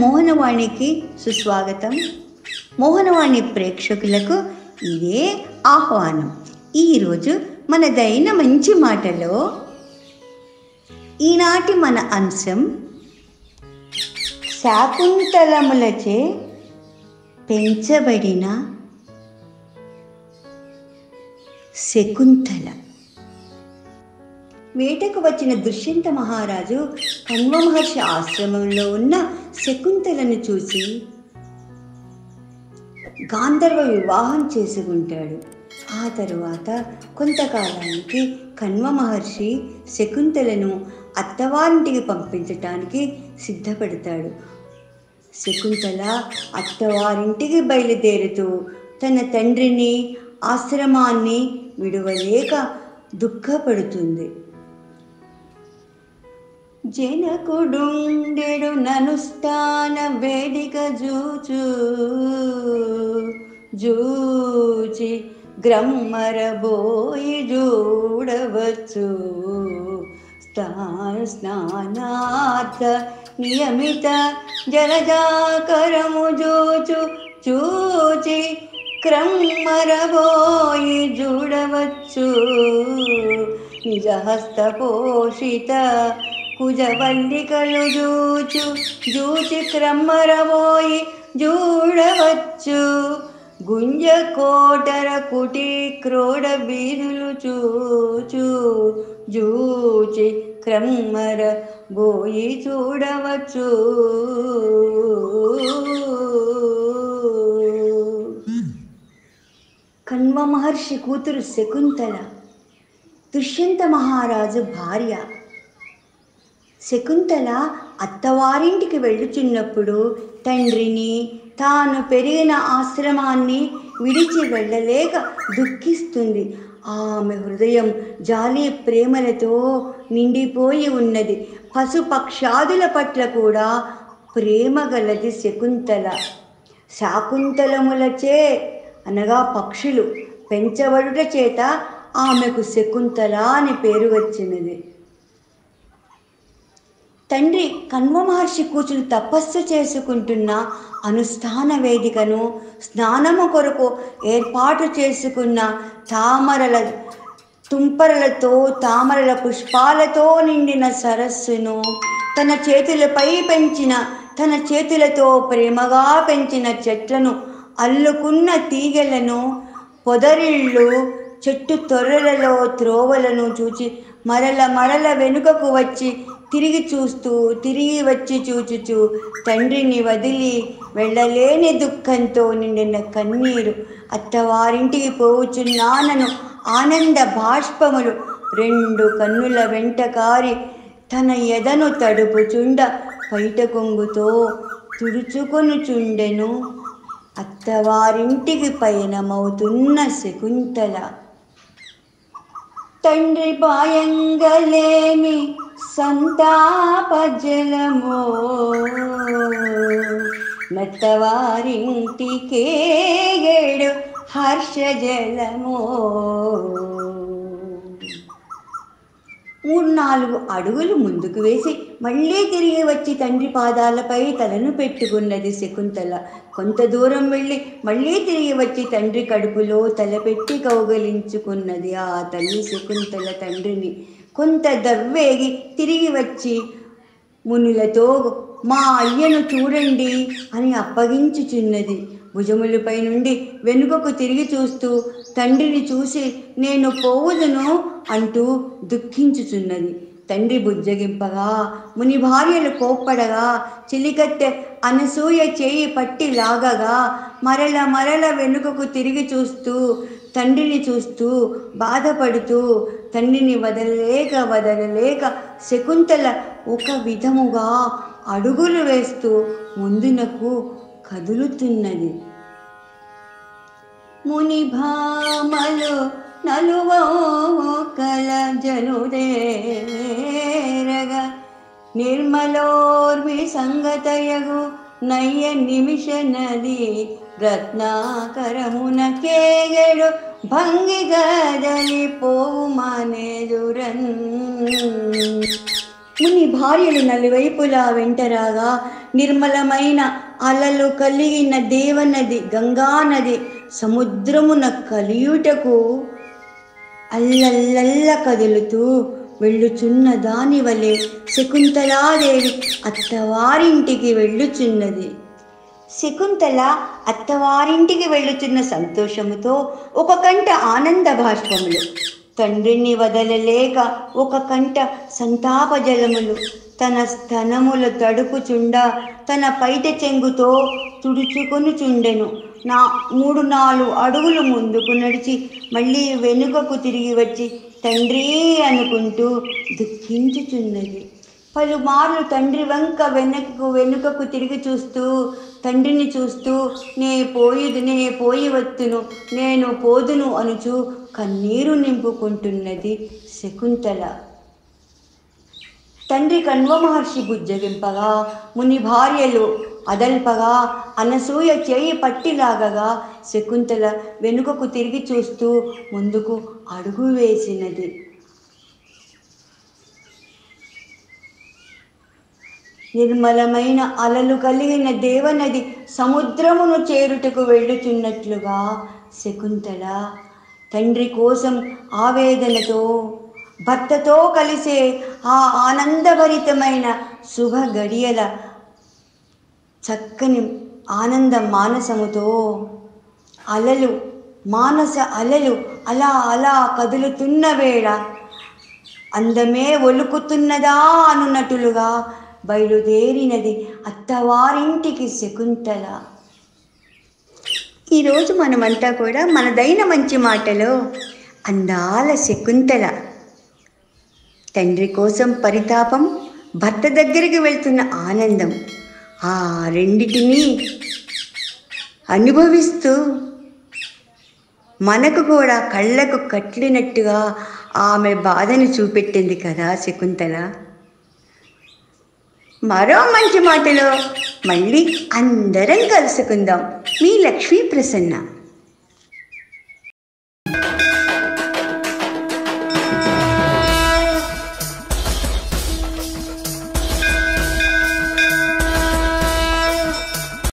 మోహనవాణికి సుస్వాగతం మోహనవాణి ప్రేక్షకులకు ఇదే ఆహ్వానం ఈరోజు మన దైన మంచి మాటలో ఈనాటి మన అంశం శాకుంతలములచే పెంచబడిన శకుంతల వేటకు వచ్చిన దుష్యంత మహారాజు కణ్వ మహర్షి ఆశ్రమంలో ఉన్న శకుంతలను చూసి గాంధర్వ వివాహం చేసుకుంటాడు ఆ తరువాత కొంతకాలానికి కణ్వ మహర్షి శకుంతలను అత్తవారింటికి పంపించటానికి సిద్ధపడతాడు శకుంతల అత్తవారింటికి బయలుదేరుతూ తన తండ్రిని ఆశ్రమాన్ని విడువలేక దుఃఖపడుతుంది జనకుడుండెడు ననుస్థాన వేదిక జూచు జూచి గ్రమ్మరబోయి చూడవచ్చు స్థాన స్నానార్థ నియమిత జలజాకరము జూచు చూచి క్రమ్మరబోయి చూడవచ్చు నిజహస్త పోషిత కుజవల్లికలు జూచు జూచి క్రమ్మరబోయి చూడవచ్చు గుంజ కోటర కుటి క్రోడ బీదులు చూచు జూచి క్రమ్మర బోయి చూడవచ్చు కణ్వ మహర్షి కూతురు శకుంతల దుష్యంత మహారాజు భార్య శకుంతల అత్తవారింటికి వెళ్ళుచున్నప్పుడు తండ్రిని తాను పెరిగిన ఆశ్రమాన్ని విడిచి వెళ్ళలేక దుఃఖిస్తుంది ఆమె హృదయం జాలి ప్రేమలతో నిండిపోయి ఉన్నది పశుపక్షాదుల పట్ల కూడా ప్రేమ గలది శకుంతల శాకుంతలములచే అనగా పక్షులు పెంచబడుట చేత ఆమెకు శకుంతల అని పేరు వచ్చినది తండ్రి కణ్వ మహర్షి కూర్చుని తపస్సు చేసుకుంటున్న అనుష్ఠాన వేదికను స్నానము కొరకు ఏర్పాటు చేసుకున్న తామరల తుంపరలతో తామరల పుష్పాలతో నిండిన సరస్సును తన చేతులపై పెంచిన తన చేతులతో ప్రేమగా పెంచిన చెట్లను అల్లుకున్న తీగలను పొదరిళ్ళు చెట్టు తొర్రలలో త్రోవలను చూచి మరల మరల వెనుకకు వచ్చి తిరిగి చూస్తూ తిరిగి వచ్చి చూచుచూ తండ్రిని వదిలి వెళ్ళలేని దుఃఖంతో నిండిన కన్నీరు అత్తవారింటికి పోవుచున్నానను ఆనంద బాష్పములు రెండు కన్నుల వెంట కారి తన ఎదను తడుపుచుండ పైట కొంగుతో తుడుచుకొనుచుండెను అత్తవారింటికి పయనమవుతున్న శకుంతల తండ్రి పాయంగలేమి సంతాప జలమో మెత్తవారింటికేగేడు హర్ష జలమో మూడు నాలుగు అడుగులు ముందుకు వేసి మళ్ళీ తిరిగి వచ్చి తండ్రి పాదాలపై తలను పెట్టుకున్నది శకుంతల కొంత దూరం వెళ్ళి మళ్ళీ తిరిగి వచ్చి తండ్రి కడుపులో తలపెట్టి కౌగలించుకున్నది ఆ తల్లి శకుంతల తండ్రిని కొంత దవ్వేగి తిరిగి వచ్చి మునులతో మా అయ్యను చూడండి అని అప్పగించుచున్నది భుజములపై నుండి వెనుకకు తిరిగి చూస్తూ తండ్రిని చూసి నేను పోవుదును అంటూ దుఃఖించుచున్నది తండ్రి బుజ్జగింపగా ముని భార్యలు కోప్పడగా చిలికత్తె అనసూయ చేయి పట్టి లాగగా మరల మరల వెనుకకు తిరిగి చూస్తూ తండ్రిని చూస్తూ బాధపడుతూ తండ్రిని వదలలేక వదలలేక శకుంతల ఒక విధముగా అడుగులు వేస్తూ ముందునకు కదులుతున్నది ముని భామలు నలువోకల జనుదేరగ నిర్మలోర్మి సంగతయగు నయ్య నిమిష నది రత్నాకరమున కేగడు భంగి గదలి పోవు మానేదురన్ ముని భార్యలు నలువైపులా వెంటరాగా నిర్మలమైన అలలు కలిగిన దేవనది గంగానది సముద్రమున కలియుటకు అల్లల్లల్ల కదులుతూ వెళ్ళుచున్న దాని వలె శకుంతలాదేవి అత్తవారింటికి వెళ్ళుచున్నది శకుంతల అత్తవారింటికి వెళ్ళుచున్న సంతోషముతో ఒక కంట ఆనంద భాష్పములు తండ్రిని వదలలేక ఒక కంట సంతాప జలములు తన స్తనముల తడుపుచుండ తన పైట చెంగుతో తుడుచుకొనుచుండెను నా మూడు నాలుగు అడుగులు ముందుకు నడిచి మళ్ళీ వెనుకకు తిరిగి వచ్చి తండ్రి అనుకుంటూ దుఃఖించుచున్నది పలుమార్లు తండ్రి వంక వెనక్కు వెనుకకు తిరిగి చూస్తూ తండ్రిని చూస్తూ నే పోయిదు నే పోయి వత్తును నేను పోదును అనుచు కన్నీరు నింపుకుంటున్నది శకుంతల తండ్రి కణ్వ మహర్షి బుజ్జగింపగా ముని భార్యలు అదల్పగా అనసూయ చేయి పట్టిలాగగా శకుంతల వెనుకకు తిరిగి చూస్తూ ముందుకు అడుగు వేసినది నిర్మలమైన అలలు కలిగిన దేవనది సముద్రమును చేరుటకు వెళ్ళుచున్నట్లుగా శకుంతల తండ్రి కోసం ఆవేదనతో భర్తతో కలిసే ఆ ఆనందభరితమైన శుభ గడియల చక్కని ఆనంద మానసముతో అలలు మానస అలలు అలా అలా కదులుతున్న వేళ అందమే ఒలుకుతున్నదా అనున్నట్టులుగా బయలుదేరినది అత్తవారింటికి శకుంతల ఈరోజు మనమంతా కూడా మనదైన మంచి మాటలో అందాల శకుంతల తండ్రి కోసం పరితాపం భర్త దగ్గరికి వెళ్తున్న ఆనందం ఆ రెండిటిని అనుభవిస్తూ మనకు కూడా కళ్ళకు కట్లినట్టుగా ఆమె బాధను చూపెట్టింది కదా శకుంతల మరో మంచి మాటలో మళ్ళీ అందరం కలుసుకుందాం మీ లక్ష్మీ ప్రసన్న